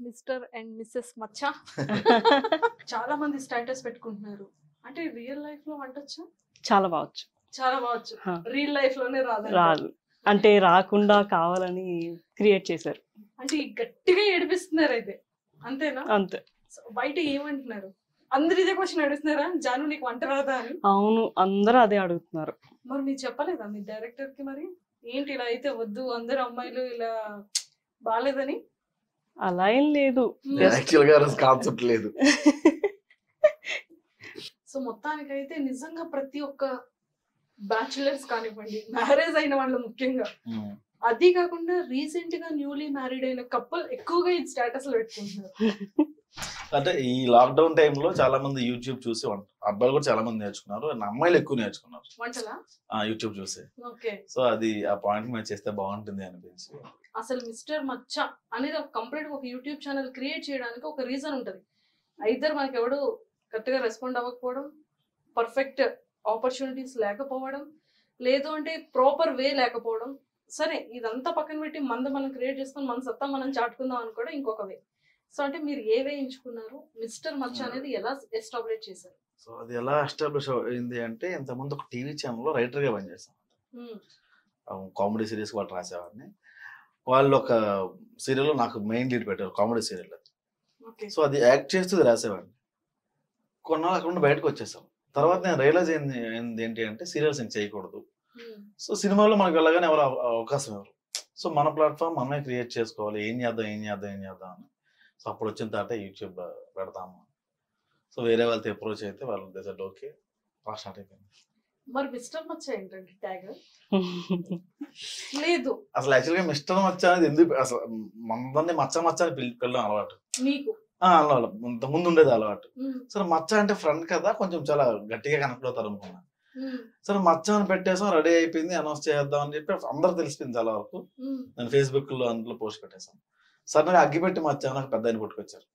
Mister and missus మచ్చ చాలా మంది స్టేటస్ పెట్టుకుంటున్నారు అంటే రియల్ లైఫ్ లో వంటొచ్చా చాలా బావచ్చు చాలా బావచ్చు హా. రియల్ లైఫ్ లోనే రాదు రాదు అంటే రాకుండా కావాలని క్రియేట్ చేశారు అంటే ఈ గట్టిగా ఏడిపిస్తున్నారు అయితే అంతేనా అంతే So, బయట ఏమంటున్నారు అందరు ఇదే క్వశ్చన్ అడుగుతున్నారా జాను నీకు వంట రాదా అని అవును అందరూ అదే అడుగుతున్నారు మరి మీరు చెప్పలేదా మీ డైరెక్టర్ కి మరి ఏంటి ఇలా అయితే వద్దు అందరు అమ్మాయిలు ఇలా బాగాలేదని అలా ఏం లేదు యాక్చువల్ గా కాన్సెప్ట్ లేదు సో మొత్తానికైతే నిజంగా ప్రతి ఒక్క బ్యాచులర్స్ కానివ్వండి మ్యారేజ్ అయిన వాళ్ళు ముఖ్యంగా అది కాకుండా రీసెంట్ గా న్యూలీ మ్యారీడ్ అయిన కపుల్ ఎక్కువగా ఈ స్టేటస్ లో పెట్టుకుంటున్నారు అంటే ఈ లాక్డౌన్ టైంలో చాలా మంది యూట్యూబ్ చూసి వంట అబ్బాయిలు కూడా చాలా మంది నేర్చుకున్నారు and అమ్మాయిలు ఎక్కువ నేర్చుకున్నారు వంటలా ఆ యూట్యూబ్ చూసి ఓకే సో అది ఆ పాయింట్ మీద చేస్తే బాగుంటుంది అనిపించి అసలు మిస్టర్ మచ్చ అనేది ఒక కంప్లీట్ ఒక యూట్యూబ్ ఛానల్ క్రియేట్ చేయడానికి ఒక రీజన్ ఉంటది అయితే మనకి ఎవడు కరెక్ట్గా రెస్పాండ్ అవ్వకపోవడం పర్ఫెక్ట్ ఆపర్చునిటీస్ లేకపోవడం లేదు అంటే ప్రాపర్ వే లేకపోవడం సరే ఇదంతా పక్కన పెట్టి మంద మనం క్రియేట్ చేసుకొని మన సత్తా మనం చాటుకుందాం అనుకోవడం ఇంకొక వే సో అంటే మీరు ఏ వే ఎంచుకున్నారు మిస్టర్ మచ్చ అనేది ఎలా ఎస్టాబ్లిష్ చేశారు సో అది ఎలా ఎస్టాబ్లిష్ అయింది అంటే ఇంతకుముందు ఒక టీవీ ఛానల్లో రైటర్గా పనిచేస్తాను ఉమ్, కామెడీ సిరీస్ వాళ్ళు రాసేవాడిని వాళ్ళు ఒక సీరియల్లో నాకు మెయిన్ లీడ్ పెట్టారు కామెడీ సీరియల్ అది ఓకే సో అది యాక్ట్ చేస్తూ రాసేవాడిని కొన్నాళ్ళు అక్కడ నుండి బయటకు వచ్చేసాం తర్వాత నేను రియలైజ్ అయింది అయింది ఏంటి అంటే సీరియల్స్ నేను చేయకూడదు ఉమ్, సో సినిమాలో మనకు వెళ్ళగానే ఎవరు అవ- అవకాశం ఎవరు సో మన ప్లాట్ఫామ్ మనమే క్రియేట్ చేసుకోవాలి ఏం చేద్దాం ఏం చేద్దాం ఏం చేద్దాం అని సో అప్పుడు వచ్చిన తర్వాత యూట్యూబ్ పెడతాము సో వేరే వాళ్ళతో అప్రోచ్ అయితే వాళ్ళు దేశట్ ఓకే స్టార్ట్ అయిపోయింది మరి మిస్టర్ మచ్చ ఏంటండి ట్యాగ్ లేదు అసలు యాక్చువల్గా మిస్టర్ మచ్చ అనేది ఎందుకు అసలు మంది మచ్చ మచ్చ అని పిలి పిల్లడం అలవాటు మీకు ఆ, అలవాటు ఇంత ముందు ఉండేది అలవాటు ఉమ్, సరే మచ్చ అంటే ఫ్రెండ్ కదా కొంచెం చాలా గట్టిగా కనెక్ట్ అవుతారు అనుకున్నా ఉమ్, సరే మచ్చ అని పెట్టేసాం రెడీ అయిపోయింది అనౌన్స్ చేద్దాం అని చెప్పి అందరూ తెలిసిపోయింది చాలా వరకు ఉమ్. నేను ఫేస్బుక్ లో అందులో పోస్ట్ పెట్టేశాను సడన్గా అగ్గిపెట్టి మచ్చ అని ఒక పెద్ద ఆయన పుట్టుకొచ్చారు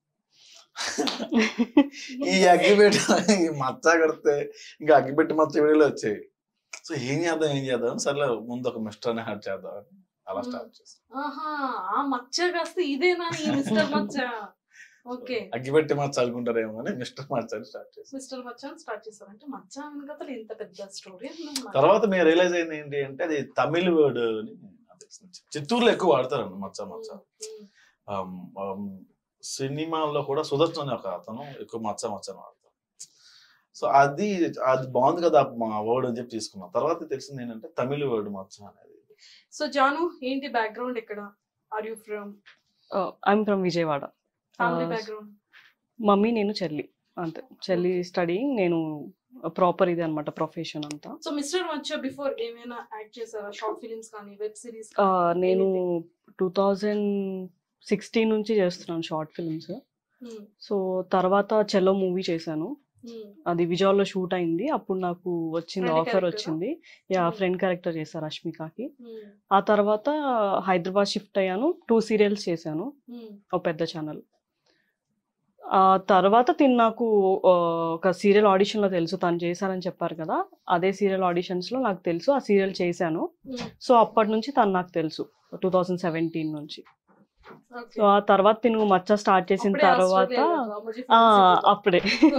ఈ అగ్గిపెట్టి ఈ మచ్చ కడితే ఇంకా అగ్గిపెట్టి మచ్చ వీడియోలో వచ్చాయి సో ఏం చేద్దాం ఏం చేద్దాం సర్లే ముందు ఒక మిస్టర్ అని హ్యాడ్ చేద్దాం అని అలా స్టార్ట్ చేస్తాం ఆహా ఆ మచ్చ కాస్త ఇదేనా ఈ మిస్టర్ మచ్చ ఓకే అగ్గిపెట్టి మచ్చ అనుకుంటారేమో అని మిస్టర్ మచ్చ అని స్టార్ట్ చేస్తాం మిస్టర్ మచ్చ అని స్టార్ట్ చేశారు అంటే మచ్చ వెనకతలు ఇంత పెద్ద స్టోరీ తర్వాత మేము రియలైజ్ అయింది ఏంటి అంటే అది తమిళ్ వర్డ్ అని నాకు తెలిసింది. చిత్తూరులో ఎక్కువ వాడతారు మచ్చ మచ్చ ఆమ్, ఆమ్, సినిమాల్లో కూడా సుదర్శన్ అనే ఒక అతను ఎక్కువ మచ్చ మచ్చ అని వాడతారు సో అది అది బాగుంది కదా మా వర్డ్ అని చెప్పి తీసుకున్నాం తర్వాత తెలిసింది ఏంటంటే తమిళ వర్డ్ మచ్చ అనేది సో జాను ఏంటి బ్యాక్గ్రౌండ్ ఇక్కడ are you from I'm from Vijayawada family Uh, background mummy నేను చెల్లి అంతే చెల్లి స్టడీ నేను ప్రాపర్ ఇది అనమాట ప్రొఫెషన్ అంతా సో మిస్టర్ మచ్చ బిఫోర్ ఏమైనా యాక్ట్ చేశారా షార్ట్ ఫిలిమ్స్ కానీ వెబ్ సిరీస్ ఆ, నేను టూ థౌజండ్ సిక్స్టీన్ నుంచి చేస్తున్నాను షార్ట్ ఫిల్మ్స్ సో తర్వాత చెల్లో మూవీ చేశాను అది విజయవాడలో షూట్ అయింది అప్పుడు నాకు వచ్చింది Friend ఆఫర్ character ఆ? వచ్చింది యా Hmm. ఫ్రెండ్ క్యారెక్టర్ చేశారు రష్మికకి ఆ తర్వాత హైదరాబాద్ షిఫ్ట్ అయ్యాను టూ సీరియల్స్ చేశాను ఒక పెద్ద ఛానల్ ఆ తర్వాత తిని నాకు ఆ, ఒక సీరియల్ ఆడిషన్లో తెలుసు తను చేశారని చెప్పారు కదా అదే సీరియల్ ఆడిషన్స్లో నాకు తెలుసు ఆ సీరియల్ చేశాను సో అప్పటి నుంచి తను నాకు తెలుసు టూ థౌజండ్ సెవెంటీన్ నుంచి సో ఆ తర్వాత తిను మచ్చ స్టార్ట్ చేసిన తర్వాత ఆ, అప్పుడే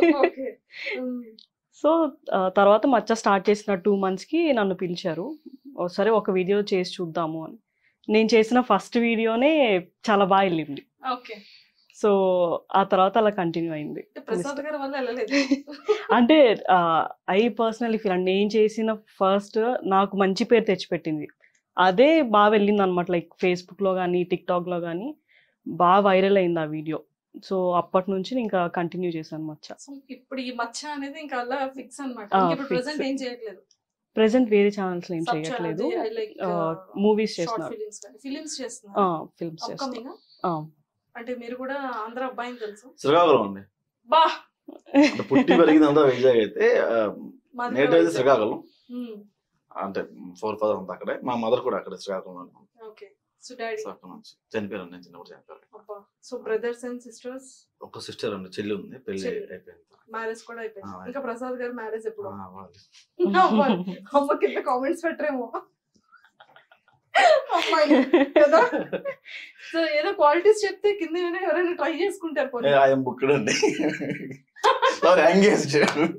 సో ఆ, తర్వాత మచ్చ స్టార్ట్ చేసిన టూ మంత్స్కి నన్ను పిలిచారు ఓ, సరే ఒక వీడియో చేసి చూద్దాము అని నేను చేసిన ఫస్ట్ వీడియోనే చాలా బాగా వెళ్ళింది ఓకే సో ఆ తర్వాత అలా కంటిన్యూ అయింది ప్రసాద్ గారి వల్ల వెళ్ళలేదు అంటే ఐ పర్సనలీ ఫీల్ అంటే నేను చేసిన ఫస్ట్ నాకు మంచి పేరు తెచ్చిపెట్టింది అదే బాగా వెళ్ళింది అనమాట లైక్ ఫేస్బుక్లో కానీ టిక్టాక్లో కానీ బాగా వైరల్ అయింది ఆ వీడియో సో అప్పటి నుంచి ఇంకా కంటిన్యూ చేశాను మచ్చ సో ఇప్పుడు ఈ మచ్చ అనేది ఇంకా అలా ఫిక్స్ అనమాట ఆ, ఇప్పుడు fix. ప్రెసెంట్ ఏం చేయట్లేదు ప్రెసెంట్ వేరే ఛానల్స్ ఏం చేయట్లేదు లైక్ మూవీస్ షార్ట్ చేస్తున్నారు ఫిలిమ్స్ ఫిలిమ్స్ చేస్తున్నారు ఫిల్మ్స్ అప్కమింగ్ చేస్తున్నారు అంటే మీరు కూడా ఆంధ్ర అబ్బాయిని తెలుసు శ్రీకాకుళం అండి బా అంటే పుట్టి పెరిగిందంతా వైజాగ్ అయితే మాది నేటివ్ అయితే శ్రీకాకుళం ఉమ్, అంటే ఫోర్ ఫాదర్ అంతా అక్కడే మా మదర్ కూడా అక్కడే Srikakulam okay so daddy so అక్కడ నుంచి చనిపోయారు నేను చిన్నప్పుడు చనిపోయారు అబ్బా సో బ్రదర్స్ అండ్ సిస్టర్స్ ఒక సిస్టర్ అండి చెల్లి ఉంది పెళ్లి చెల్లి. అయిపోయింది మ్యారేజ్ కూడా అయిపోయింది ఆ, ఇంకా ప్రసాద్ గారు మ్యారేజ్ ఎప్పుడు ఆ, వాళ్ళు. అమ్మ కింద కామెంట్స్ పెట్టరేమో అమ్మాయిలు కదా సో ఏదో క్వాలిటీస్ చెప్తే కింద ఏమైనా ఎవరైనా ట్రై చేసుకుంటారు పోనీ. ఐఎమ్ బుక్డ్ అండి సారీ ఎంగేజ్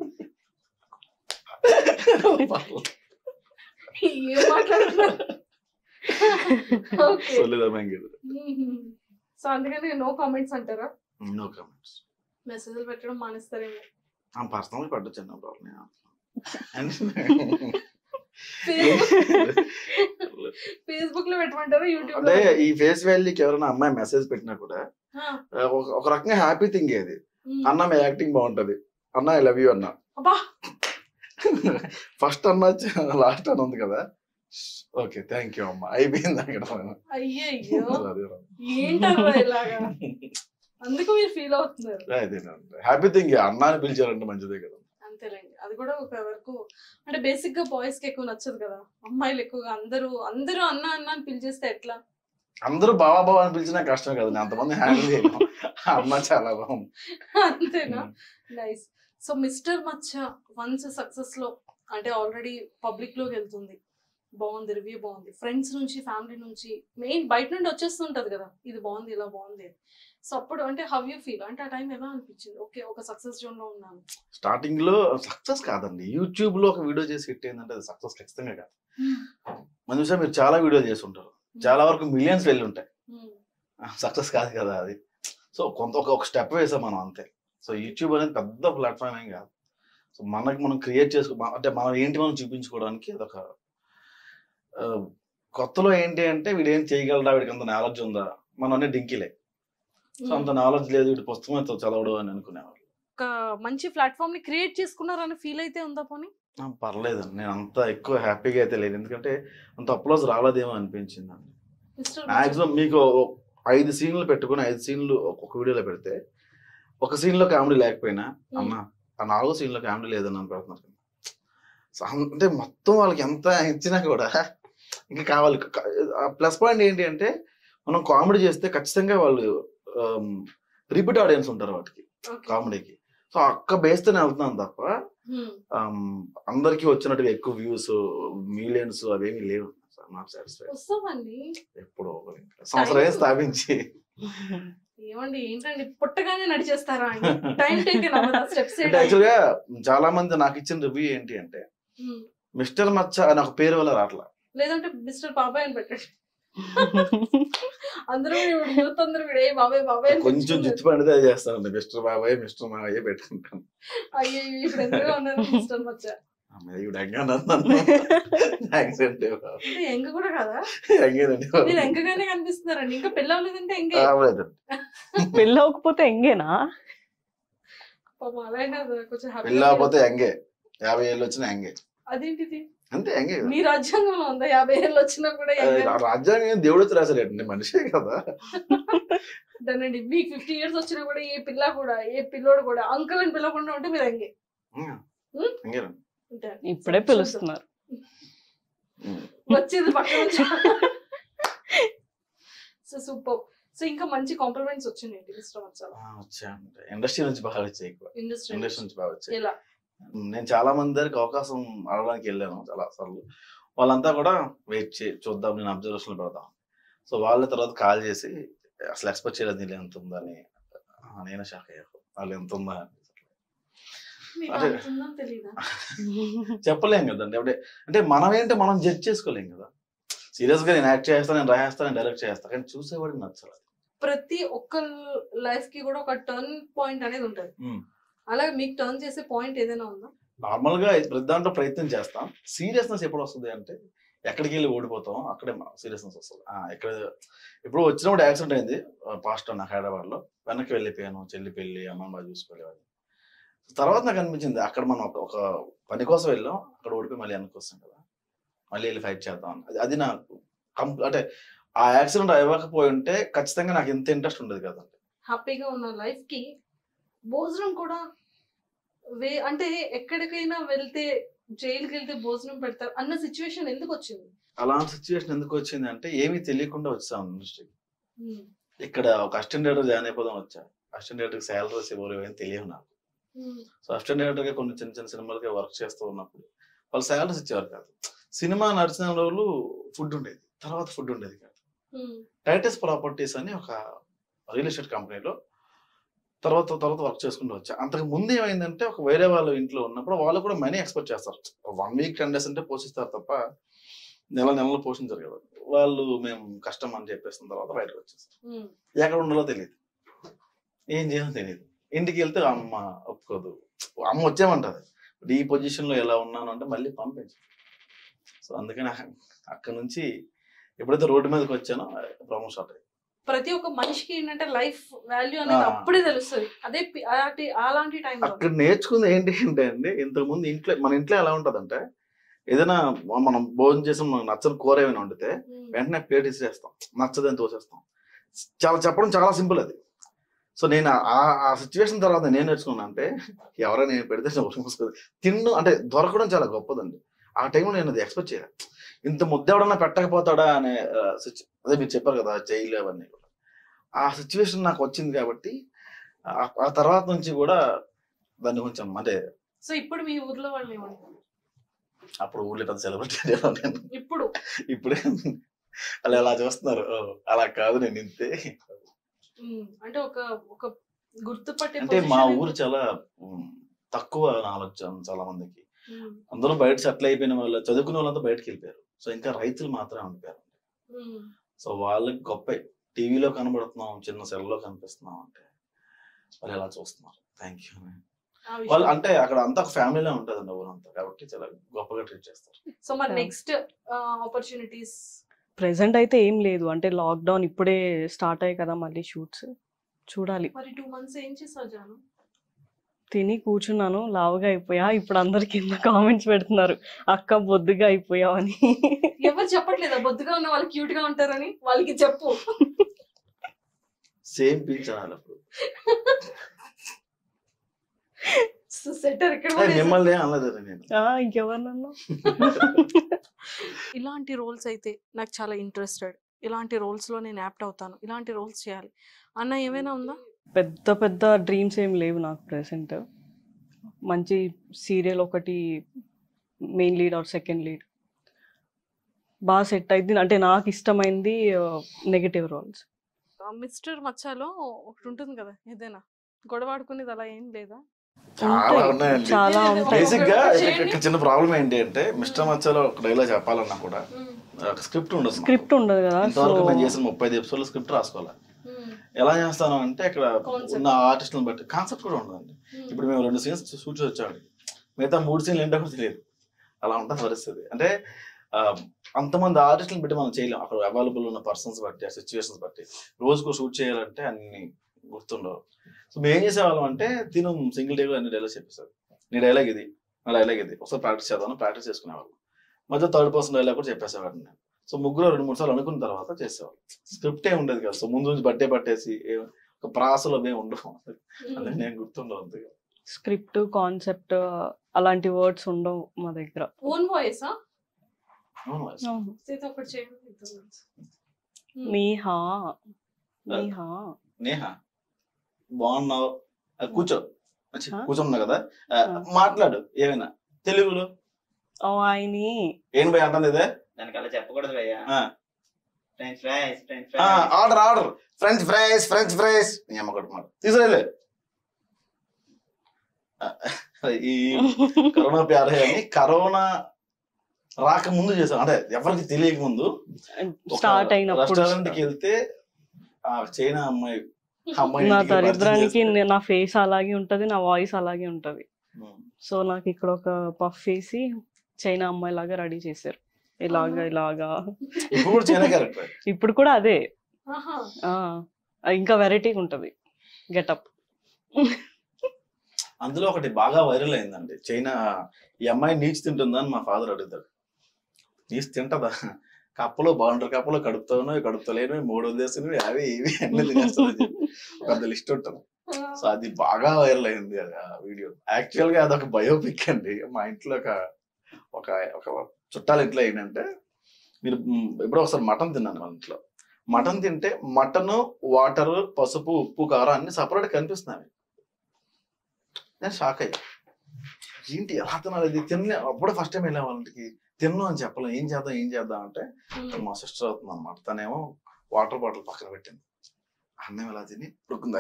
ఏం మాట్లాడుతున్నారు ఓకే సొల్లిదాం ఎంగేజ్ సో అందుకని నో కామెంట్స్ అంటారా నో కమెంట్స్ మెసేజ్లు పెట్టడం మానేస్తారేమో ఆ పర్సనల్ పట్టొచ్చు నో ప్రాబ్లం ఫేస్బుక్ లో పెట్టమంటారా యూట్యూబ్ అంటే లో ఈ ఫేస్ వాల్యూకి ఎవరైనా అమ్మాయి మెసేజ్ పెట్టినా కూడా ఆ, ఆ, ఒక ఒక రకంగా హ్యాపీ థింగ్ ఏది ఉమ్. అన్న మీ యాక్టింగ్ బాగుంటది అన్న ఐ లవ్ యూ అన్న అబ్బా ఫస్ట్ అన్న లాస్ట్ అని ఉంది కదా ఓకే థ్యాంక్ యూ అమ్మ అయిపోయింది అక్కడ అయ్యయ్యో ఏంటారు ఇలాగా అందుకు మీరు ఫీల్ అవుతున్నారు హ్యాపీ థింగ్ అన్న అని పిలిచారంటే మంచిదే కదా అంతేలేండి అది కూడా ఒక వరకు అంటే బేసిక్ గా బాయ్స్ కి ఎక్కువ నచ్చదు కదా అమ్మాయిలు ఎక్కువగా అందరూ అందరూ అన్న అన్న అని పిలిచేస్తే ఎట్లా అందరూ బావా బావా అని పిలిచినా కష్టం కదా అంతమంది హ్యాండిల్ చేయలేం అమ్మ చాలా బాగుంది అంతేనా nice so mister Maccha once success లో అంటే ఆల్రెడీ పబ్లిక్ లోకి వెళ్తుంది బాగుంది రివ్యూ బాగుంది ఫ్రెండ్స్ నుంచి ఫ్యామిలీ నుంచి మెయిన్ బయట నుండి వచ్చేస్తుంటది కదా ఇది బాగుంది ఇలా బాగుంది సో అప్పుడు అంటే హౌ యూ ఫీల్ అంటే ఆ టైం ఎలా అనిపించింది ఓకే ఒక సక్సెస్ జోన్ లో ఉన్నాను స్టార్టింగ్ లో సక్సెస్ కాదండి యూట్యూబ్ లో ఒక వీడియో చేసి హిట్ అయిందంటే అది సక్సెస్ ఖచ్చితంగా కాదు మన చూసా మీరు చాలా వీడియోలు చేసి ఉంటారు చాలా వరకు మిలియన్స్ వెళ్ళి ఉంటాయి సక్సెస్ కాదు కదా అది సో కొంత ఒక ఒక స్టెప్ వేసాం మనం అంతే సో యూట్యూబ్ అనేది పెద్ద ప్లాట్ఫామ్ ఏం కాదు సో మనకి మనం క్రియేట్ చేసుకో మ- అంటే మనం ఏంటి మనం చూపించుకోవడానికి అదొక ఆ, కొత్తలో ఏంటి అంటే వీడు ఏం చేయగలరా వీడికి అంత నాలెడ్జ్ ఉందా మనం అన్ని డింకిలే సో అంత నాలెడ్జ్ లేదు వీడి పుస్తకం అయితే చదవడం అని అనుకునేవాళ్ళు ఒక మంచి ప్లాట్ఫామ్ ని క్రియేట్ చేసుకున్నారని ఫీల్ అయితే ఉందా పోనీ ఆ, పర్లేదండి నేను అంత ఎక్కువ హ్యాపీగా అయితే లేదు ఎందుకంటే అంత అప్లోజ్ రాలేదేమో అనిపించింది అండి మిస్టర్ మాక్సిమం మీకు ఓ- ఐదు సీన్లు పెట్టుకుని ఐదు సీన్లు ఒక్కొక్క వీడియోలో పెడితే ఒక scene లో కామెడీ లేకపోయినా అన్న ఆ నాలుగో scene లో కామెడీ లేదని అని పెడుతున్నారు కదా. సో అం- అంటే మొత్తం వాళ్ళకి ఎంత ఇచ్చినా కూడా ఇంకా కావాలి ప్లస్ పాయింట్ ఏంటి అంటే మనం కామెడీ చేస్తే ఖచ్చితంగా వాళ్ళు రిపీట్ ఆడియన్స్ ఉంటారు వాటికి కామెడీకి సో అక్క బేస్తోనే వెళ్తున్నాను తప్ప ఆమ్, అందరికీ వచ్చినట్టుగా ఎక్కువ వ్యూస్ మిలియన్స్ అవేమి లేవు నాట్ సాటిస్ఫైడ్ వస్తామండి ఎప్పుడో ఒకరు ఇంకా. సంవత్సరం స్థాపించి ఏమండి ఏంటండి పుట్టగానే నడిచేస్తారా అండి టైం టేకెన్ అవ్వదా స్టెప్స్ అంటే యాక్చువల్ గా చాలా మంది నాకు ఇచ్చిన రివ్యూ ఏంటి అంటే మిస్టర్ మచ్చ అని ఒక పేరు వల్ల రావట్లా లేదంటే మిస్టర్ బాబాయ్ అని పెట్టండి అందరూ ఇప్పుడు యూత్ అందరూ కూడా ఏ బాబాయ్ బాబాయ్ అని కొంచెం పిలుచుకున్నారు. జుత్తు పండితే అది చేస్తానండి మిస్టర్ బాబాయ్ మిస్టర్ మావయ్య పెట్టుకుంటాను అయ్యో ఇప్పుడు ఎందుకు ఉన్నారు మిస్టర్ మచ్చ అమ్మాయి ఈవిడ ఎంగా నన్ను యాక్సిడెంట్ అంటే ఎంగ కూడా కదా ఎంగేనండి మీరు ఎంగగానే కనిపిస్తున్నారండి ఇంకా పెళ్ళి అవ్వలేదంటే ఎంగే అవ్వలేదండి పెళ్ళి అవ్వకపోతే ఎంగేనా పాపం అలా అయినా కొంచెం happy పెళ్ళి అవ్వకపోతే ఎంగే యాభై ఏళ్ళు వచ్చిన ఎంగే అదేంటిది అంతే ఎంగే కదా. మీ రాజ్యాంగంలో ఉందా యాభై ఏళ్ళు వచ్చినా కూడా అది ఎంగే రా- రాజ్యాంగం ఏం దేవుడు వచ్చి రాశాడండి మనిషే కదా దానండి మీకు ఫిఫ్టీ ఇయర్స్ వచ్చినా కూడా ఏ పిల్ల కూడా ఏ పిల్లోడు కూడా అంకుల్ అని పిలవకుండా ఉంటే మీరు ఎంగే ఉమ్. ఉమ్. ఎంగేనండి అంతే ఇప్పుడే పిలుస్తున్నారు ఉమ్. వచ్చేది పక్కన నుంచి సో సూపర్ సో ఇంకా మంచి కాంప్లిమెంట్స్ వచ్చినాయి మిస్టర్ మచ్చాల ఆ, వచ్చాయండి ఇండస్ట్రీ నుంచి బాగా వచ్చాయి ఎక్కువ ఇండస్ట్రీ ఇండస్ట్రీ నుంచి బాగా వచ్చాయి ఎలా నేను చాలా మంది దగ్గరికి అవకాశం అడగడానికి వెళ్ళాను చాలా సార్లు వాళ్ళంతా కూడా వెయిట్ చే చూద్దాం నేను అబ్జర్వేషన్ పెడదాం సో వాళ్ళ తర్వాత కాల్ చేసి అసలు ఎక్స్పెక్ట్ చేయలేదు నీళ్ళు ఎంత ఉందని ఆ, నేను షాక్ అయ్యాను వాళ్ళు ఎంత ఉందా అని. మీకు అదే. అంత ఉందని తెలీదా చెప్పలేం కదండి అంటే అంటే మనం ఏంటో మనం జడ్జ్ చేసుకోలేం కదా సీరియస్ గా నేను యాక్ట్ చేస్తాను నేను రాయేస్తాను నేను డైరెక్ట్ చేస్తాను కానీ చూసేవాడికి నచ్చలేదు ప్రతి ఒక్క లైఫ్ కి కూడా ఒక టర్న్ పాయింట్ అనేది ఉంటది Hmm. అలాగే మీకు టర్న్ చేసే పాయింట్ ఏదైనా ఉందా నార్మల్ గా ప్రతి దాంట్లో ప్రయత్నం చేస్తాం సీరియస్నెస్ ఎప్పుడు వస్తుంది అంటే ఎక్కడికి వెళ్ళి ఓడిపోతాం అక్కడే సీరియస్నెస్ వస్తుంది ఆ, ఎక్కడ ఇప్పుడు వచ్చినప్పుడు యాక్సిడెంట్ అయింది పాస్ట్ నాకు హైదరాబాద్ లో వెనక్కి వెళ్ళిపోయాను చెల్లి పెళ్లి అమ్మ బాగా చూసుకోలేదు తర్వాత నాకు అనిపించింది అక్కడ మనం ఒక- ఒక పని కోసం వెళ్ళాం అక్కడ ఓడిపోయి మళ్ళీ వెనక్కి వస్తాం కదా మళ్ళీ వెళ్ళి ఫైట్ చేద్దాం అని. అది అది నాకు కంప్ అంటే ఆ యాక్సిడెంట్ అవ్వకపోయి ఉంటే ఖచ్చితంగా నాకు ఇంత ఇంట్రెస్ట్ ఉండదు కదండి హ్యాపీగా ఉన్న లైఫ్ కి భోజనం కూడా వే అంటే ఎక్కడికైనా వెళ్తే జైలుకి వెళ్తే భోజనం పెడతారు అన్న సిచ్యువేషన్ ఎందుకు వచ్చింది అలాంటి సిచ్యువేషన్ ఎందుకు వచ్చింది అంటే ఏమీ తెలియకుండా వచ్చాను ఇండస్ట్రీకి Hmm. ఇక్కడ ఒక అసిస్టెంట్ డైరెక్టర్ జాయిన్ అయిపోదాం వచ్చా అసిస్టెంట్ డైరెక్టర్ శాలరీస్ ఎవరు ఏమైనా తెలియదు నాకు Hmm. సో అసిస్టెంట్ డైరెక్టర్ గా కొన్ని చిన్న చిన్న సినిమాలకి వర్క్ చేస్తూ ఉన్నప్పుడు వాళ్ళు శాలరీస్ ఇచ్చేవారు కాదు సినిమా నడిచిన రోజులు ఫుడ్ ఉండేది తర్వాత ఫుడ్ ఉండేది కాదు ఉమ్, టైటస్ ప్రాపర్టీస్ అని ఒక రియల్ ఎస్టేట్ కంపెనీలో తర్వాత తర్వాత వర్క్ చేసుకుంటూ వచ్చా అంతకు ముందు ఏమైందంటే ఒక వేరే వాళ్ళ ఇంట్లో ఉన్నప్పుడు వాళ్ళు కూడా మనీ ఎక్స్పెక్ట్ చేస్తారు వన్ వీక్ టెన్ డేస్ అంటే పోషిస్తారు తప్ప నెల నెలలు పోషించారు కదా వాళ్ళు మేము కష్టం అని చెప్పేసిన తర్వాత బయటకు వచ్చేస్తారు ఉమ్, ఎక్కడ ఉండాలో తెలియదు ఏం చేయాలో తెలియదు ఇంటికి వెళ్తే అమ్మ ఒప్పుకోదు అమ్మ వచ్చేమంటది బట్ ఈ పొజిషన్ లో ఎలా ఉన్నాను అంటే మళ్ళీ పంపించు సో అందుకని అక్కడ నుంచి ఎప్పుడైతే రోడ్డు మీదకి వచ్చానో ప్రాబ్లం స్టార్ట్ అయ్యింది ప్రతి ఒక్క మనిషికి ఏంటంటే లైఫ్ వాల్యూ అనేది ఆ. అప్పుడే తెలుస్తుంది అదే పి- అలాంటి అలాంటి టైంలో అక్కడ నేర్చుకుంది ఏంటి అంటే అండి ఇంతకు ముందు ఇంట్లో మన ఇంట్లో ఎలా ఉంటదంటే ఏదైనా మనం భోజనం చేసి మనకు నచ్చని కూర ఏమైనా వండితే వెంటనే ప్లేట్ ఇసిరేస్తాం నచ్చదని తోసేస్తాం చాలా చెప్పడం చాలా సింపుల్ అది సో నేను ఆ- ఆ సిచ్యువేషన్ తర్వాత నేను నేర్చుకున్నా అంటే ఎవరైనా నేను పెడితే నోరు మూసుకోదు తిన్ను అంటే దొరకడం చాలా గొప్పదండి ఆ టైంలో నేను అది ఎక్స్పెక్ట్ చేయలేదు ఇంత ముద్ద ఎవడన్నా పెట్టకపోతాడా అనే ఆ, situ- అదే మీరు చెప్పారు కదా జైలు అవన్నీ కూడా ఆ సిచ్యువేషన్ నాకు వచ్చింది కాబట్టి ఆ- ఆ తర్వాత నుంచి కూడా దాన్ని కొంచెం అంటే సో ఇప్పుడు మీ ఊర్లో వాళ్ళు ఏమంటారు అప్పుడు ఊళ్ళో పెద్ద సెలబ్రిటీ నేను ఇప్పుడు ఇప్పుడే అలా అలా చూస్తున్నారు ఓ, అలా కాదు నేను ఇంతే ఉమ్, అంటే ఒక ఒక గుర్తుపట్టే అంటే మా position ఊరు చాలా ఉమ్, తక్కువ నాలెడ్జ్ చాలా మందికి ఉమ్, అందరూ బయట సెటిల్ అయిపోయిన వాళ్ళు చదువుకునే వాళ్ళంతా బయటకు వెళ్ళిపోయారు సో ఇంకా రైతులు మాత్రమే ఉండిపోయారు ఉమ్, సో వాళ్ళకి గొప్ప టీవీలో కనబడుతున్నాం చిన్న సెల్లో కనిపిస్తున్నాం అంటే వాళ్ళు ఎలా చూస్తున్నారు థ్యాంక్ యూ ఆ విషయం. వాళ్ళు అంటే అక్కడ అంతా ఫ్యామిలీలో ఉంటుందండి ఊరంతా కాబట్టి చాలా గొప్పగా ట్రీట్ చేస్తారు సో మరి Yeah. నెక్స్ట్ ఆపర్చునిటీస్ ప్రెసెంట్ అయితే ఏం లేదు అంటే లాక్డౌన్ ఇప్పుడే స్టార్ట్ అయ్యాయి కదా మళ్ళీ షూట్స్ చూడాలి మరి టూ మంత్స్ ఏం చేసావు జాను తిని కూర్చున్నాను లావుగా అయిపోయా ఇప్పుడు అందరు కింద కామెంట్స్ పెడుతున్నారు అక్క బొద్దుగా అయిపోయావు అని ఎవరు చెప్పట్లేదా బొద్దుగా ఉన్న వాళ్ళు క్యూట్ గా ఉంటారని వాళ్ళకి చెప్పు సేమ్ పీచ్ అనాలి అప్పుడు సెటర్ ఇక్కడ ఏ, మిమ్మల్ని ఏం అనలేదు నేను ఆ, ఇంకెవరినన్నా ఇలాంటి రోల్స్ అయితే నాకు చాలా ఇంట్రెస్టెడ్ ఇలాంటి రోల్స్ లో నేను యాప్ట్ అవుతాను ఇలాంటి రోల్స్ చేయాలి అన్న ఏమైనా ఉందా పెద్ద పెద్ద డ్రీమ్స్ ఏం లేవు నాకు ప్రెసెంట్ మంచి సీరియల్ ఒకటి main lead or second lead బాగా సెట్ అయింది అంటే నాకు ఇష్టమైంది నెగటివ్ రోల్స్ మిస్టర్ మచ్చాలో ఒకటి ఉంటుంది కదా ఏదైనా గొడవ ఆడుకునేది అలా ఏం లేదా చాలా ఉన్నాయండి చాలా లేదు, లేదు, ఉంటాయి బేసిక్ గా ఒకటి ఇక్కడ- చేయండి. ఇక్కడ చిన్న ప్రాబ్లం ఏంటి అంటే మిస్టర్ మచ్చలో ఒక డైలాగ్ చెప్పాలన్నా కూడా ఒక స్క్రిప్ట్ ఉండదు స్క్రిప్ట్ ఉండదు కదా సో ఇంతవరకు నేను చేసిన ముప్పై ఐదు ఎపిసోడ్లు స్క్రిప్ట్ రాసుకోవాలి ఎలా చేస్తాను అంటే ఇక్కడ Concept. ఉన్న ఆర్టిస్టులను బట్టి కాన్సెప్ట్ కూడా ఉండదండి ఇప్పుడు మేము రెండు సీన్స్ షూట్ చేసి వచ్చామండి మిగతా మూడు సీన్లు ఏంటో కూడా తెలియదు అలా ఉంటుంది పరిస్థితి అంటే ఆ, అంతమంది ఆర్టిస్టులను బట్టి మనం చేయలేం అక్కడ అవైలబుల్ ఉన్న పర్సన్స్ బట్టి సిచ్యువేషన్స్ బట్టి రోజుకు షూట్ చేయాలంటే అన్ని గుర్తుండవు సో మేము ఏం చేసేవాళ్ళం అంటే తిను సింగిల్ డేలో అన్ని డైలాగ్స్ చెప్పేసారు నీ డైలాగ్ ఇది నా డైలాగ్ ఇది ఒకసారి ప్రాక్టీస్ చేద్దాం ప్రాక్టీస్ చేసుకునేవాళ్ళం మధ్య థర్డ్ పర్సన్ డైలాగ్ కూడా చెప్పేసేవాడిని నేను సో ముగ్గురు రెండు మూడు సార్లు అనుకున్న తర్వాత చేసేవాళ్ళం స్క్రిప్ట్ ఏ ఉండదు కదా సో ముందు నుంచి బట్టే పట్టేసి ఏ- ఒక ప్రాసలో మేము ఉండవు అందుకే నేను గుర్తుండవు అంతగా స్క్రిప్ట్ కాన్సెప్ట్ అలాంటి వర్డ్స్ ఉండవు మా దగ్గర ఓన్ వాయిస్ అవును వాసు. సీత ఒకటి చేయండి ఇద్దరు కలిసి. Hmm. నీహా నీహా నేహ బాగున్నావు ఆ, కూర్చో వచ్చి, ఆ? కూర్చున్నా కదా ఆ, ఆ. మాట్లాడు ఏమైనా తెలుగులో ఓ ఆయని ఏం భయ అంటుంది ఇదే దానికి అలా చెప్పకూడదు భయ్యా ఆ. ఫ్రెంచ్ ఫ్రైస్ ఫ్రెంచ్ ఆ, fries order order French fries French fries నీ అమ్మ కొట్టు మాట తీసుకురాలే ఆ, ఈ కరోనా ప్యారే అని కరోనా రాకముందు చేసాం అంటే ఎవరికి తెలియక ముందు స్టార్ట్ అయినప్పుడు రెస్టారెంట్ కి వెళ్తే ఆ చైనా అమ్మాయి ఆ అమ్మాయి నా ఇంటికి పరిచయం దరిద్రానికి చేస్తే- నే- నా ఫేస్ అలాగే ఉంటది నా వాయిస్ అలాగే ఉంటది ఉమ్. సో నాకు ఇక్కడ ఒక పఫ్ వేసి చైనా అమ్మాయి లాగా రెడీ చేశారు ఇలాగా అవునా? ఇలాగా ఇప్పుడు కూడా చైనా క్యారెక్టర్ ఇప్పుడు కూడా అదే ఆహా. ఆ ఇంకా వెరైటీగా ఉంటది గెటప్ అందులో ఒకటి బాగా వైరల్ అయిందండి చైనా ఈ అమ్మాయి నీచు తింటుందా అని మా ఫాదర్ అడుగుతాడు నీచు తింటదా కప్పలో బాగుంటారు కప్పలో కడుపుతాను కడుపుతలేను మూడు వదిలేసినవి అవి ఇవి అన్ని తినేస్తుంది పెద్ద లిస్ట్ ఉంటుంది సో అది బాగా వైరల్ అయింది అది ఆ వీడియో యాక్చువల్ గా అదొక బయోపిక్ అండి మా ఇంట్లో ఒక ఒక ఒక చుట్టాల ఇంట్లో ఏంటంటే మీరు మ్, ఎప్పుడో ఒకసారి మటన్ తిన్నాను వాళ్ళ ఇంట్లో మటన్ తింటే మటన్ వాటర్ పసుపు ఉప్పు కారం అన్ని సపరేట్ కనిపిస్తున్నాయి నేను షాక్ అయ్యా ఏంటి ఎలా తినాలి ఇది తిన్న అప్పుడే ఫస్ట్ టైం వెళ్ళా వాళ్ళ ఇంటికి తిన్నాం అని చెప్పలేం ఏం చేద్దాం ఏం చేద్దాం అంటే మా సిస్టర్ అవుతుంది అనమాట తనేమో వాటర్ బాటిల్ పక్కన పెట్టింది అన్నం ఎలా తిని ఉడుకుందా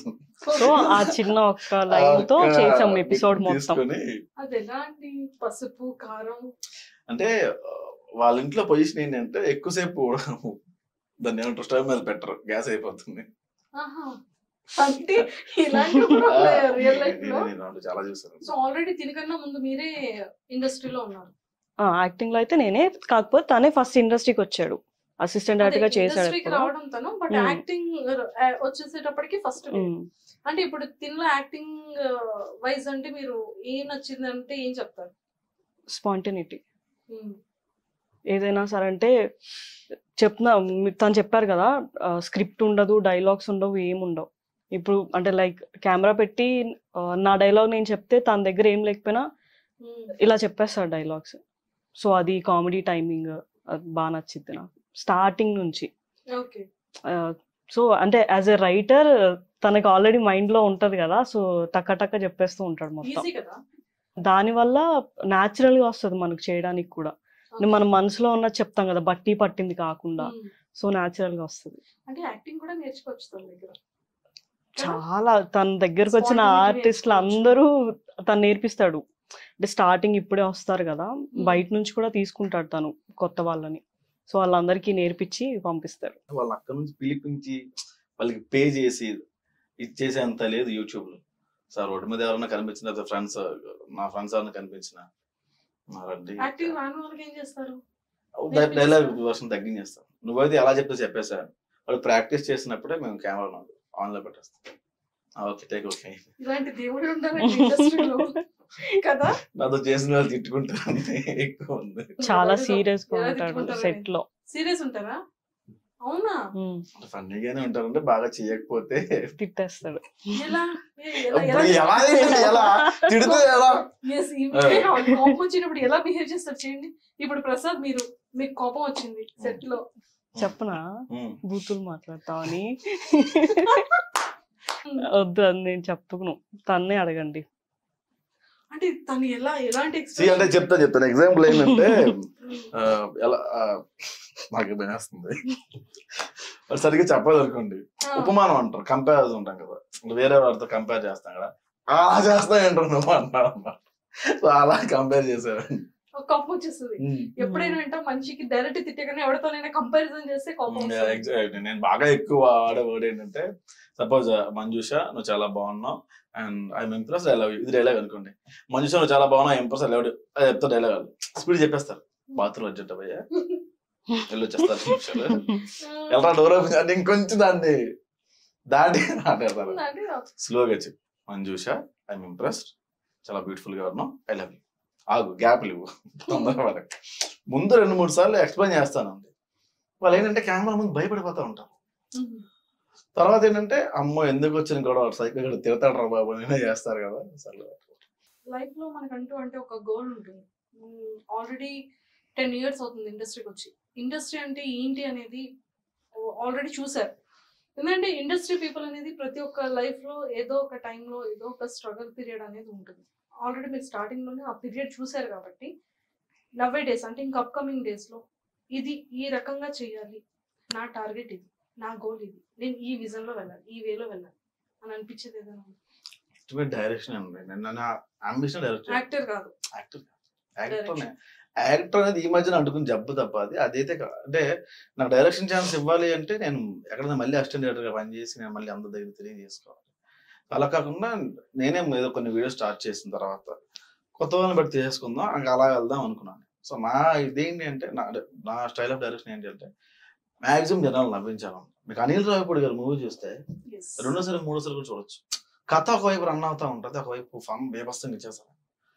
సో ఆ చిన్న ఒక్క లైన్ తో చేసాం ఎపిసోడ్ మొత్తం తీసుకొని అది ఎలా అండి పసుపు కారం అంటే ఆ, వాళ్ళ ఇంట్లో పొజిషన్ ఏంటంటే ఎక్కువసేపు దాన్ని ఏమంటారు స్టవ్ మీద పెట్టరు గ్యాస్ అయిపోతుంది ఆహా. అంటే ఇలాంటివి కూడా రియల్ లైఫ్ లో నేను అంటే చాలా చూసాను సో ఆల్రెడీ తినకన్నా ముందు మీరే ఇండస్ట్రీలో ఉన్నారు యాక్టింగ్ లో అయితే నేనే కాకపోతే తనే ఫస్ట్ ఇండస్ట్రీకి వచ్చాడు అసిస్టెంట్ డైరెక్టర్ గా చేశాడు ఇండస్ట్రీకి ఎప్పుడో. రావడం తను బట్ Hmm. యాక్టింగ్ వచ్చేసేటప్పటికి ఫస్ట్ ఉమ్. అంటే ఇప్పుడు తినలో యాక్టింగ్ వైజ్ అంటే మీరు ఏం నచ్చింది అంటే ఏం చెప్తారు స్పాంటినిటీ Hmm. ఏదైనా సరే అంటే చెప్తున్నా మీ- తను చెప్పారు కదా స్క్రిప్ట్ ఉండదు డైలాగ్స్ ఉండవు ఏం ఉండవు ఇప్పుడు అంటే లైక్ కెమెరా పెట్టి ఆ, నా డైలాగ్ నేను చెప్తే తన దగ్గర ఏం లేకపోయినా Hmm. ఇలా చెప్పేస్తాడు డైలాగ్స్ సో అది కామెడీ టైమింగ్ బాగా నచ్చింది నాకు స్టార్టింగ్ నుంచి ఓకే సో అంటే యాజ్ ఎ రైటర్ తనకు ఆల్రెడీ మైండ్ లో ఉంటది కదా సో టక్క టక్క చెప్పేస్తూ ఉంటాడు మొత్తం ఈజీ కదా దానివల్ల న్యాచురల్ గా వస్తుంది మనకు చేయడానికి కూడా Okay. మన మనసులో ఉన్న చెప్తాం కదా బట్టి పట్టింది కాకుండా Hmm. సో న్యాచురల్ గా వస్తుంది అంటే యాక్టింగ్ కూడా నేర్చుకోవచ్చు తన దగ్గర చాలా తన దగ్గరకు వచ్చిన Spontaneity ఆర్టిస్టులు నేర్చుకోవచ్చు. అందరూ తను నేర్పిస్తాడు అంటే స్టార్టింగ్ ఇప్పుడే వస్తారు కదా బయట నుంచి కూడా తీసుకుంటాడు తను కొత్త వాళ్ళని సో వాళ్ళందరికీ నేర్పించి పంపిస్తాడు వాళ్ళని అక్కడ నుంచి పిలిపించి వాళ్ళకి పే చేసి ఇచ్చేసేంత లేదు యూట్యూబ్ లో సార్ రోడ్డు మీద ఎవరైనా కనిపించిన ఫ్రెండ్స్ నా ఫ్రెండ్స్ ఎవరైనా కనిపించిన రండి యాక్టింగ్ రాని వాళ్ళకి ఏం చేస్తారు డైలాగ్ వర్షన్ తగ్గించేస్తాం నువ్వైతే ఎలా చెప్తే చెప్పేసా వాళ్ళు ప్రాక్టీస్ చేసినప్పుడే మేము కెమెరా ఆన్ లో పెట్టేస్తాం ఓకే టేక్ ఓకే ఇలాంటి దేవుడు ఉండాలండి ఇండస్ట్రీలో కదా నాతో చేసిన వాళ్ళు తిట్టుకుంటారు అంతే ఎక్కువ ఉంది చాలా ఎలా సీరియస్ గా ఉంటాడు తిట్టుకుంటారని. సెట్ లో సీరియస్ ఉంటారా అవునా ఉమ్, ఫన్నీగానే ఉంటారంటే బాగా చేయకపోతే తిట్టేస్తాడు ఎలా ఏ- ఎలా ఇప్పుడు ఎలా ఎలా ఏంటి? ఎలా తిడితే ఎలా Yes, ఈ way how- కోపం వచ్చినప్పుడు ఎలా బిహేవ్ చేస్తారు చేయండి ఇప్పుడు ప్రసాద్ మీరు మీకు కోపం వచ్చింది సెట్ లో చెప్పనా ఉమ్. బూతులు మాట్లాడతావని వద్దు అది నేను చెప్పుకును తన్నే అడగండి అంటే తను ఎలా ఎలాంటి See, అంటే expression- చెప్తాను చెప్తాను ఎగ్జాంపుల్ ఏంటంటే ఉమ్, ఆ, ఎలా ఆ, నాకు భయస్తుంది మరి సరిగ్గా చెప్పదు అనుకోండి ఆ, ఉపమానం అంటారు కంపేర్ ఉంటాం కదా వేరే వాడితో కంపేర్ చేస్తాం కదా అలా చేస్తా ఏంటారు నువ్వు అంటావు అన్నమాట సో అలా కంపేర్ చేశారు ఒక కోపం వచ్చేస్తుంది ఎప్పుడైనా వింటా మనిషికి డైరెక్ట్ తిట్టగానే ఎవరితోనైనా కంపారిజన్ చేస్తే కోపం ఉమ్, వస్తుంది. exactly. నేను బాగా ఎక్కువ ఆడే వర్డ్ ఏంటంటే సపోజ్ మంజుష నువ్వు చాలా బాగున్నావు and I'm impress I love you ఇది డైలాగ్ అనుకోండి మంజుష నువ్వు చాలా బాగున్నావు ఇంప్రెస్ ఐ లవ్ యూ అది చెప్తా డైలాగ్ స్పీడ్ చెప్పేస్తారు బాత్రూమ్ అర్జెంట్ భయ్యా వెళ్ళి వచ్చేస్తారు నిమిషాలు ఎలా డోర్ ఓపెన్ అంటే ఇంకొంచెం దాన్ని దాటి ఆడేస్తారు అంటే స్లోగా చెప్పు మంజుష ఐఎమ్ ఇంప్రెస్డ్ చాలా బ్యూటిఫుల్ గా ఉన్నావు ఐ లవ్ యూ ఆగు గ్యాప్ లేవు తొందరపడక ముందు రెండు మూడు సార్లు ఎక్స్ప్లెయిన్ చేస్తాను అంతే వాళ్ళు ఏంటంటే కెమెరా ముందు భయపడిపోతా ఉంటారు ఉమ్, తర్వాత ఏంటంటే అమ్మో ఎందుకు వచ్చిన గొడవ సైకిల్ గడ తిడతాడు రా బాబు నేనే చేస్తారు కదా అసలు లైఫ్ లో మనకంటూ అంటే ఒక గోల్ ఉంటుంది ఆల్రెడీ టెన్ ఇయర్స్ అవుతుంది ఇండస్ట్రీకి వచ్చి ఇండస్ట్రీ అంటే ఏంటి అనేది ఆల్రెడీ చూసారు ఎందుకంటే ఇండస్ట్రీ పీపుల్ అనేది ప్రతి ఒక్క లైఫ్ లో ఏదో ఒక టైంలో ఏదో ఒక స్ట్రగుల్ పీరియడ్ అనేది ఉంటుంది ఆల్రెడీ మీరు స్టార్టింగ్ లోనే ఆ పీరియడ్ చూసారు కాబట్టి నవ్వే డేస్ అంటే ఇంకా అప్కమింగ్ డేస్ లో ఇది ఈ రకంగా చేయాలి నా టార్గెట్ ఇది నా గోల్ ఇది నేను ఈ విజన్ లో వెళ్ళాలి ఈ వేలో వెళ్ళాలి అని అనిపించేది ఏదైనా డైరెక్షన్ అండి నేను నా అంబిషన్ డైరెక్టర్ యాక్టర్ కాదు యాక్టర్ యాక్టర్ Direction. యాక్టర్ అనేది ఈ మధ్యన అంటుకుని జబ్బు తప్ప అది అదైతే కా- అంటే నాకు డైరెక్షన్ ఛాన్స్ ఇవ్వాలి అంటే నేను ఎక్కడైనా మళ్ళీ అసిస్టెంట్ డైరెక్టర్ గా పనిచేసి నేను మళ్ళీ అందరి దగ్గర తెలియజేసుకోవాలి అలా కాకుండా నేనే ఏదో కొన్ని వీడియోస్ స్టార్ట్ చేసిన తర్వాత కొత్త వాళ్ళని బట్టి తీసేసుకుందాం ఇంకా అలా వెళ్దాం అనుకున్నాను సో నా ఇదేంటి అంటే నా నా స్టైల్ ఆఫ్ డైరెక్షన్ ఏంటి అంటే మాక్సిమం జనాలు నవ్వించాను మీకు అనిల్ రావిపూడి గారు మూవీ చూస్తే ఎస్ రెండోసారి మూడోసారి కూడా చూడొచ్చు కథ ఒకవైపు రన్ అవుతా ఉంటుంది ఒకవైపు ఫమ్ బేబస్తంగా ఇచ్చేస్తారు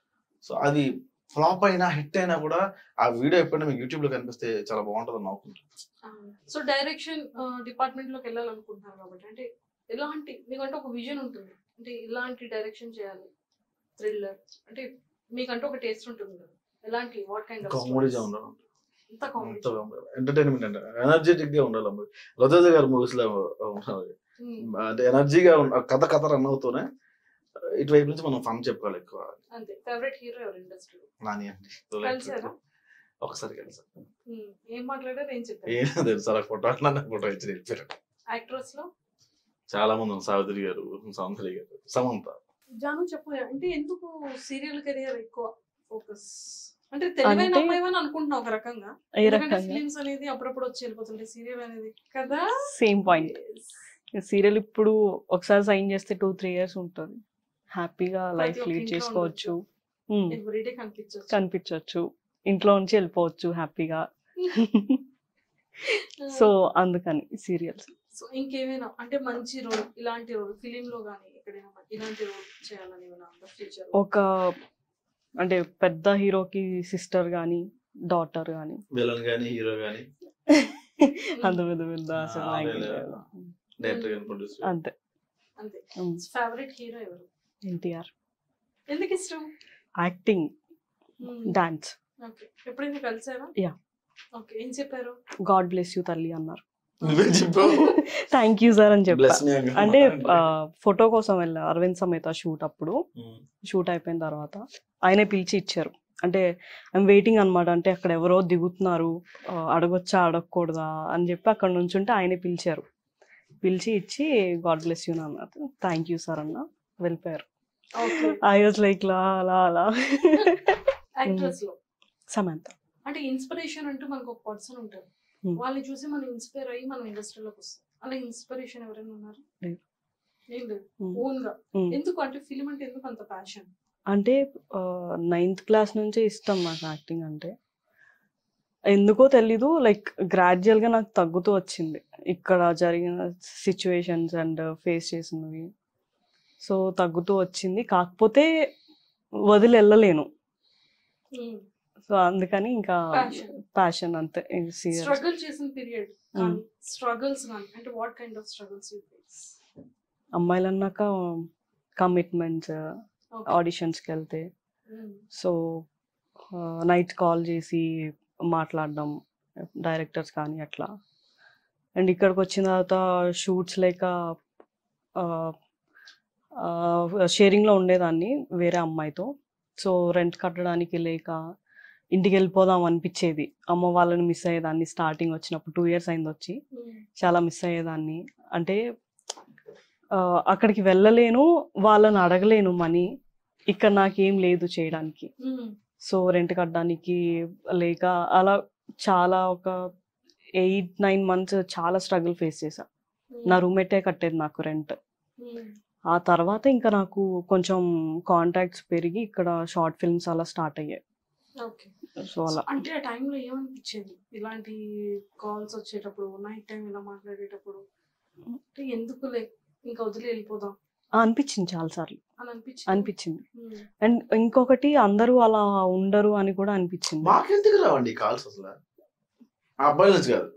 సో అది ఫ్లాప్ అయినా హిట్ అయినా కూడా ఆ వీడియో ఎప్పుడైనా మీకు యూట్యూబ్ లో కనిపిస్తే చాలా బాగుంటుంది నవ్వుకుంటాను సో డైరెక్షన్ డిపార్ట్మెంట్ లోకి వెళ్ళాలనుకుంటున్నారు కాబట్టి అంటే ఎలాంటి మీకంటే ఒక విజన్ ఉంటుంది అంటే ఇలాంటి డైరెక్షన్ చేయాలి థ్రిల్లర్ అంటే మీకంటే ఒక టేస్ట్ ఉంటుంది కదా ఎలాంటి వాట్ కైండ్ ఆఫ్ కామెడీగా ఉండాలి అంత కామెడీ ఎంటర్టైన్మెంట్ అంటే ఎనర్జెటిక్ గా ఉండాలి రజోజ గారి మూవీస్ లో ఉండాలి. అంటే ఎనర్జీగా ఉన్న కథ కథ రన్ అవుతూనే ఇటువైపు నుంచి మనం ఫన్ చెప్పుకోవాలి ఎక్కువ అంతే ఫేవరెట్ హీరో ఎవరు ఇండస్ట్రీ నాని అండి కలిసారా ఒకసారి కలిసి ఉమ్, ఏం మాట్లాడారు ఏం చెప్పారు ఏం తెలుసు సార్ ఫోటో అన్న ఫోటో ఇచ్చి చెప్పారు యాక్ట్రెస్ లో చాలా మంది ఉన్నారు. సావిత్రి గారు సౌందర్య గారు సమంత జాను చెప్పు అంటే ఎందుకు సీరియల్ కెరియర్ ఎక్కువ ఫోకస్ అంటే తెలివైన అంటే- అమ్మాయి అని అనుకుంటున్నా ఒక రకంగా ఏ ఎందుకంటే రకంగా ఫిలిమ్స్ అనేది అప్పుడప్పుడు వచ్చి వెళ్ళిపోతుంటాయి సీరియల్ అనేది కదా సేమ్ పాయింట్ సీరియల్ ఇప్పుడు ఒకసారి సైన్ చేస్తే టూ త్రీ ఇయర్స్ ఉంటుంది హ్యాపీగా లైఫ్ ఒక్క లీడ్ ఇంట్లో చేసుకోవచ్చు ఎవ్రీడే కనిపించచ్చు కనిపించవచ్చు ఇంట్లో నుంచి వెళ్ళిపోవచ్చు హ్యాపీగా సో అందుకని సీరియల్స్ సో ఇంకేమైనా అంటే మంచి రోల్ ఇలాంటి రోల్ ఫిలిం లో గానీ ఎక్కడైనా ఇలాంటి రోల్ చేయాలని ఏమైనా ఫ్యూచర్ ఒక అంటే పెద్ద హీరోకి సిస్టర్ కానీ డాటర్ కానీ విలన్ గానీ హీరో గానీ అంత పెద్ద పెద్ద అసలు ఆ, నాకు వీళ్ళ- లేదు. డైరెక్టర్ గానీ ప్రొడ్యూసర్ అంతే అంతే ఫేవరెట్ హీరో ఎవరు ఎన్టీఆర్ ఎందుకు ఇష్టం యాక్టింగ్ డాన్స్ ఓకే ఎప్పుడైనా కలిసారా Yeah. ఓకే ఏం చెప్పారు గాడ్ బ్లెస్ యూ తల్లి అన్నారు నువ్వే చెప్పావు థ్యాంక్ యూ సార్ అని చెప్పా బ్లెస్ మీ అంగ అంటే ఫోటో కోసం వెళ్ళా అరవింద్ సమేత షూట్ అప్పుడు షూట్ అయిపోయిన తర్వాత ఆయనే పిలిచి ఇచ్చారు అంటే ఐమ్ వెయిటింగ్ అనమాట అంటే అక్కడ ఎవరో దిగుతున్నారు ఆ, అడగొచ్చా అడగకూడదా అని చెప్పి అక్కడ నుంచి ఉంటే ఆయనే పిలిచారు పిలిచి ఇచ్చి గాడ్ బ్లెస్ యూ అన్నారు థ్యాంక్ యూ సార్ అన్న వెళ్ళిపోయారు ఓకే ఐ వాజ్ లైక్ లా అలా అలా యాక్ట్రెస్ లో సమంత అంటే ఇన్స్పిరేషన్ అంటూ మనకు ఒక పర్సన్ ఉంటారు Hmm. వాళ్ళని చూసి మనం ఇన్స్పైర్ అయ్యి మనం ఇండస్ట్రీలోకి వస్తాం అలా ఇన్స్పిరేషన్ ఎవరైనా ఉన్నారు లేదు. ఏం లేదు Hmm. ఓన్ గా Hmm. ఎందుకు అంటే ఫిలిం అంటే ఎందుకు అంత ప్యాషన్ అంటే నైన్త్ క్లాస్ నుంచే ఇష్టం నాకు యాక్టింగ్ అంటే ఎందుకో తెలీదు లైక్ గ్రాడ్యువల్గా నాకు తగ్గుతూ వచ్చింది ఇక్కడ జరిగిన సిచ్యువేషన్స్ అండ్ ఫేస్ చేసినవి సో తగ్గుతూ వచ్చింది కాకపోతే వదిలి వెళ్ళలేను సో అందుకని ఇంకా Passion. ప్యాషన్ అంతే సీరియస్ స్ట్రగుల్ చేసిన పీరియడ్ కానీ స్ట్రగుల్స్ కానీ అంటే what kind of struggles you face అమ్మాయిలు అన్నాక కమిట్మెంట్స్ ఆడిషన్స్కి వెళ్తే సో నైట్ కాల్ చేసి మాట్లాడడం డైరెక్టర్స్ కానీ అట్లా అండ్ ఇక్కడికి వచ్చిన తర్వాత షూట్స్ లేక షేరింగ్లో ఉండేదాన్ని వేరే అమ్మాయితో సో రెంట్ కట్టడానికి లేక ఇంటికి వెళ్ళిపోదాం అనిపించేది అమ్మ వాళ్ళని మిస్ అయ్యేదాన్ని స్టార్టింగ్ వచ్చినప్పుడు టూ ఇయర్స్ అయింది వచ్చి చాలా మిస్ అయ్యేదాన్ని అంటే ఆ, అక్కడికి వెళ్ళలేను వాళ్ళని అడగలేను మనీ ఇక్కడ నాకేం లేదు చేయడానికి సో రెంట్ కట్టడానికి లేక అలా చాలా ఒక ఎయిట్ నైన్ మంత్స్ చాలా స్ట్రగుల్ ఫేస్ చేశా నా రూమ్మేటే కట్టేది నాకు రెంట్ ఆ తర్వాత ఇంకా నాకు కొంచెం కాంటాక్ట్స్ పెరిగి ఇక్కడ షార్ట్ ఫిల్మ్స్ అలా స్టార్ట్ అయ్యాయి ఓకే సో అలా అంటే ఆ టైంలో ఏమనిపించేది ఇలాంటి కాల్స్ వచ్చేటప్పుడు నైట్ టైం ఇలా మాట్లాడేటప్పుడు అంటే ఎందుకు లే ఇంకా వదిలి వెళ్ళిపోదాం ఆ, అనిపించింది చాలా సార్లు అని అనిపించింది అనిపించింది అండ్ ఇంకొకటి అందరూ అలా ఉండరు అని కూడా అనిపించింది మాకెందుకు రావండి కాల్స్ అసలు ఆ అబ్బాయి నుంచి కాదు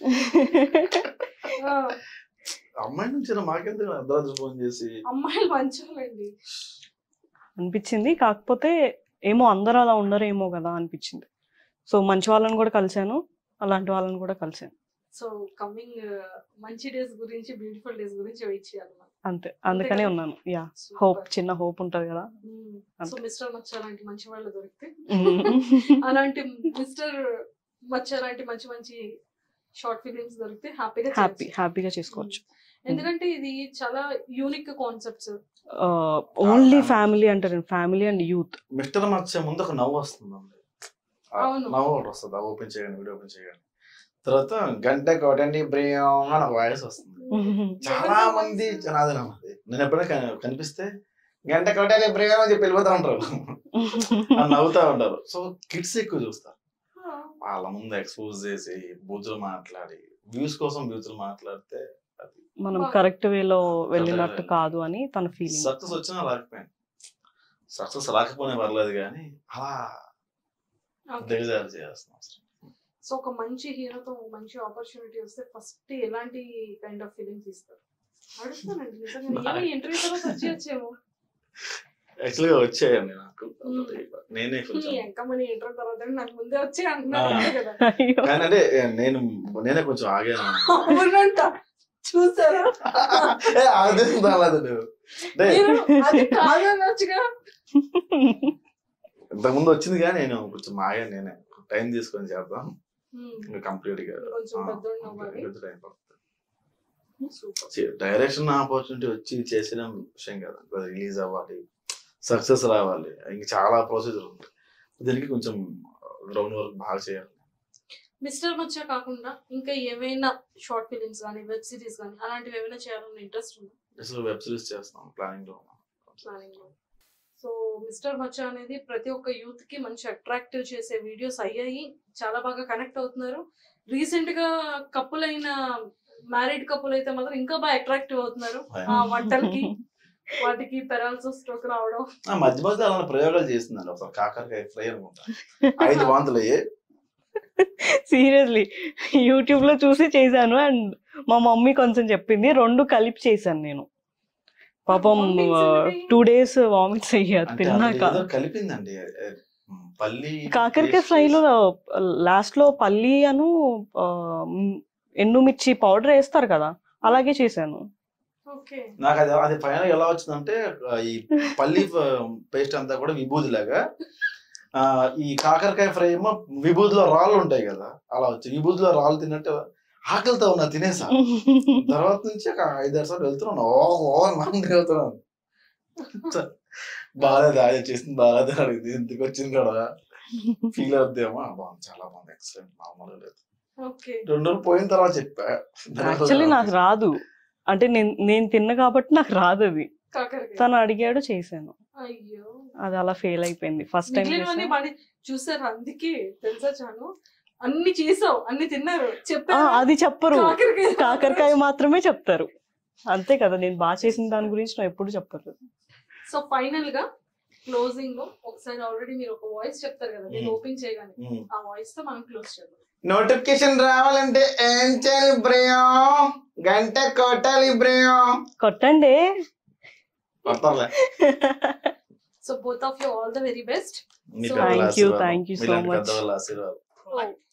ఆ, అమ్మాయి నుంచి మాకెందుకు అర్ధరాత్రి ఫోన్ చేసి అమ్మాయిలు మంచోళ్ళండి అనిపించింది కాకపోతే ఏమో అందరూ అలా ఉండరేమో కదా అనిపించింది సో మంచి వాళ్ళని కూడా కలిశాను అలాంటి వాళ్ళని కూడా కలిశాను సో కమింగ్ మంచి డేస్ గురించి బ్యూటిఫుల్ డేస్ గురించి వెయిట్ చేయాలి మనం అంతే అందుకనే కదా? ఉన్నాను యా Super. హోప్ చిన్న హోప్ ఉంటది కదా మ్మ్. అంతే. సో మిస్టర్ మచ్చ అలాంటి మంచి వాళ్ళు దొరికితే అలాంటి మిస్టర్ మచ్చ లాంటి మంచి మంచి షార్ట్ ఫిలిమ్స్ దొరికితే హ్యాపీగా హ్యాపీ హ్యాపీగా చేసుకోవచ్చు ఎందుకంటే ఇది చాలా యూనిక్ కాన్సెప్ట్స్ ఓన్లీ ఫ్యామిలీ అంటారు ఫ్యామిలీ అండ్ యూత్ మిస్టర్ మచ్చే ముందు ఒక నవ్వు వస్తుందండి ఆ అవును. నవ్వు ఒకటి వస్తుంది ఓపెన్ చేయగానే వీడియో ఓపెన్ చేయగానే తర్వాత గంట కొట్టండి బ్రియం అని ఒక వాయిస్ వస్తుంది చాలా మంది నాది నమ్మది నేను ఎప్పుడైనా కని- కనిపిస్తే గంట కొట్టాలి బ్రియం అని చెప్పి వెళ్ళిపోతా ఉంటారు అని నవ్వుతా ఉంటారు సో కిడ్స్ ఎక్కువ చూస్తారు వాళ్ళ ముందు ఎక్స్పోజ్ చేసి బూతులు మాట్లాడి వ్యూస్ కోసం బూతులు మాట్లాడితే మనం Wow. కరెక్ట్ వేలో వెళ్ళినట్టు కాదు అని తన ఫీలింగ్ సక్సెస్ వచ్చినా రాకపోయాను సక్సెస్ రాకపోయినా పర్లేదు కానీ అలా దిగజారు చేస్తున్నాం అసలు. సో ఒక మంచి హీరోతో మంచి ఆపర్చునిటీ వస్తే ఫస్ట్ ఎలాంటి కైండ్ ఆఫ్ ఫిలిమ్స్ ఇస్తారు అడుగుతానండి నిజంగా ఇంటర్వ్యూ తర్వాత వచ్చేయచ్చేమో యాక్చువల్ గా వచ్చాయండి నాకు నేనే కొంచెం ఈ ఎంకమని ఇంటర్వ్యూ తర్వాత నాకు ముందే వచ్చే అంటున్నారు ఆ. కదా కానీ అంటే నేను నేనే కొంచెం ఆగాను అవునంట చూసారా ఏ, అది రాలేదు నువ్వు. అంటే మీరు అది కాదనొచ్చుగా ఇంతకు ముందు వచ్చింది కానీ నేను కొంచెం ఆగాను నేనే టైం తీసుకొని చేద్దాం ఉమ్. ఇంకా కంప్లీట్ గా కొంచెం పెద్దోడిని అవ్వాలి. టైం పడుతుంది సూపర్ డైరెక్షన్ ఆపర్చునిటీ వచ్చి చేసిన విషయం కదా రిలీజ్ అవ్వాలి సక్సెస్ రావాలి ఇంకా చాలా ప్రొసీజర్ ఉంది దీనికి కొంచెం గ్రౌండ్ వర్క్ బాగా చేయాలి మిస్టర్ మచ్చ కాకుండా ఇంకా ఏమైనా షార్ట్ ఫిలిమ్స్ కానీ వెబ్ సిరీస్ కానీ అలాంటివి ఏమైనా చేయాలన్న ఇంట్రెస్ట్ ఉందా అసలు వెబ్ సిరీస్ చేస్తాం ప్లానింగ్ లో ఉన్నాం. ప్లానింగ్ లో సో మిస్టర్ మచ్చ అనేది ప్రతి ఒక్క యూత్ కి మంచి అట్రాక్టివ్ చేసే వీడియోస్ అయ్యాయి చాలా బాగా కనెక్ట్ అవుతున్నారు రీసెంట్ గా కపుల్ అయిన మ్యారీడ్ కపుల్ అయితే మాత్రం ఇంకా బాగా అట్రాక్టివ్ అవుతున్నారు ఆ వంటలకి వాటికి పెరాల్సో స్ట్రోక్ రావడం ఆ మధ్య మధ్య అలాంటి ప్రయోగాలు చేస్తుందండి ఒకసారి కాకరకాయ ఫ్రై అనుకుంటా ఐదు వాంతులు అయ్యి సీరియస్లీ యూట్యూబ్ లో చూసి చేశాను అండ్ మా మమ్మీ కొంచెం చెప్పింది రెండు కలిపి చేశాను నేను పాపం Vomits అనేవి? టూ డేస్ వామిట్స్ అయ్యారు అంటే అందులో తిన్నాక ఏదో కలిపిందండి ఏ, ఉమ్, పల్లి కాకరకాయ paste ఫ్రైలో చేసి- లాస్ట్ లో పల్లి అను ఆ, మ్, ఎండుమిర్చి పౌడర్ వేస్తారు కదా అలాగే చేశాను ఓకే నాకు అది అది ఫైనల్ ఎలా వచ్చిందంటే ఆ, ఈ పల్లి పేస్ట్ అంతా కూడా విభూది లాగా ఆ, ఈ కాకరకాయ ఫ్రై ఏమో విభూతిలో రాళ్ళు ఉంటాయి కదా అలా వచ్చి విభూతిలో రాళ్ళు తిన్నట్టు ఆకలితో ఉన్నా తినేసా తర్వాత నుంచి ఒక ఐదారు సార్లు వెళ్తున్నాను ఓ ఓ మనం వెళ్తున్నాను బాగాలేదు ఆయన చేసింది బాగాలేదు అడిగింది ఇంటికి వచ్చింది కదా ఫీల్ అవుద్దేమో బాగుంది చాలా బాగుంది ఎక్సలెంట్ మామూలుగా లేదు ఓకే రెండు రోజులు పోయిన తర్వాత చెప్పా యాక్చువల్లీ నాకు రాదు అంటే నేను నేను తిన్న కాబట్టి నాకు రాదు అది కాకరకాయ తను అడిగాడు చేశాను అయ్యో అది అలా ఫెయిల్ అయిపోయింది ఫస్ట్ టైం మిగిలినవన్నీ మరి చూసారు అందుకే తెలుసా చాను అన్ని చేసావు అన్ని తిన్నారు ఆ, చెప్పారు అది చెప్పరు కాకరకాయ కాకరకాయ మాత్రమే చెప్తారు అంతే కదా నేను బాగా చేసిన దాని గురించి నేను ఎప్పుడు చెప్పరు సో ఫైనల్ గా క్లోజింగ్ లో ఒకసారి ఆల్రెడీ మీరు ఒక వాయిస్ చెప్తారు కదా నేను Hmm. ఓపెన్ చేయగానే ఉమ్. ఆ వాయిస్ తో మనం క్లోజ్ చేద్దాం నోటిఫికేషన్ రావాలంటే ఏం చేయాలి బ్రయో గంట కొట్టాలి బ్రయో కొట్టండి పర్వాలే. So both of you all the very best మీ So- పెద్దల Thank you, ఆశీర్వాదం. thank you so మీలాంటి much. పెద్దవాళ్ళ ఆశీర్వాదం